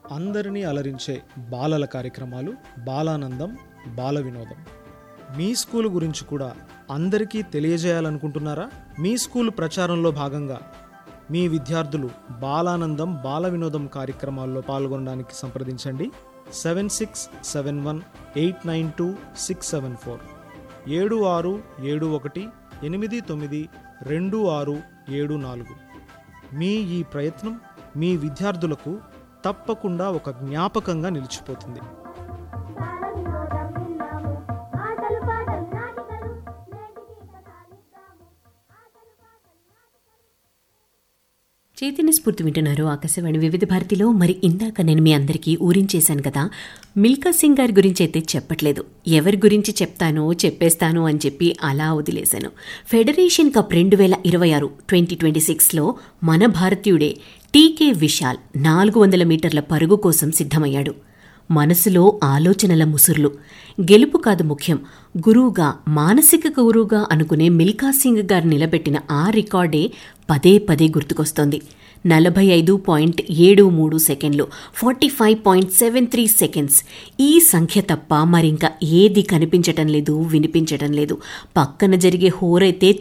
అందరినీ అలరించే బాలల కార్యక్రమాలు బాలానందం బాల వినోదం మీ స్కూల్ గురించి కూడా అందరికీ తెలియజేయాలనుకుంటున్నారా మీ స్కూల్ ప్రచారంలో భాగంగా మీ విద్యార్థులు బాలానందం బాల వినోదం కార్యక్రమాల్లో పాల్గొనడానికి సంప్రదించండి seven six seven one eight nine two six seven four ఏడు ఆరు ఏడు ఒకటి ఎనిమిది తొమ్మిది రెండు ఆరు ఏడు నాలుగు మీ ఈ ప్రయత్నం మీ విద్యార్థులకు తప్పకుండా ఒక జ్ఞాపకంగా నిలిచిపోతుంది బాల వినోదం విన్నాము ఆటలు పాటలు నాటికలు నేటికి కథాలిద్దాము ఆటలు పాటలు నాటికలు చైతన్య స్ఫూర్తి వింటున్నారు ఆకాశవాణి వివిధ భారతిలో మరి ఇందాక నేను మీ అందరికీ ఊరించేశాను కదా మిల్కా సింగ్ గారి గురించి అయితే చెప్పట్లేదు ఎవరి గురించి చెప్తానో చెప్పేస్తాను అని చెప్పి అలా వదిలేశాను ఫెడరేషన్ కప్ రెండు వేల ఇరవై ఆరు ట్వంటీ ట్వంటీ సిక్స్లో మన భారతీయుడే టీకే విశాల్ నాలుగు వందల మీటర్ల పరుగు కోసం సిద్ధమయ్యాడు మనసులో ఆలోచనల ముసుర్లు గెలుపు కాదు ముఖ్యం గురువుగా మానసిక గురువుగా అనుకునే మిల్కా సింగ్ గారు నిలబెట్టిన ఆ రికార్డే పదే పదే గుర్తుకొస్తోంది నలభై ఐదు పాయింట్ ఏడు మూడు సెకండ్లు forty five point seven three seconds ఈ సంఖ్య తప్ప మరింక ఏది కనిపించటం లేదు వినిపించటం లేదు పక్కన జరిగే హోరైతే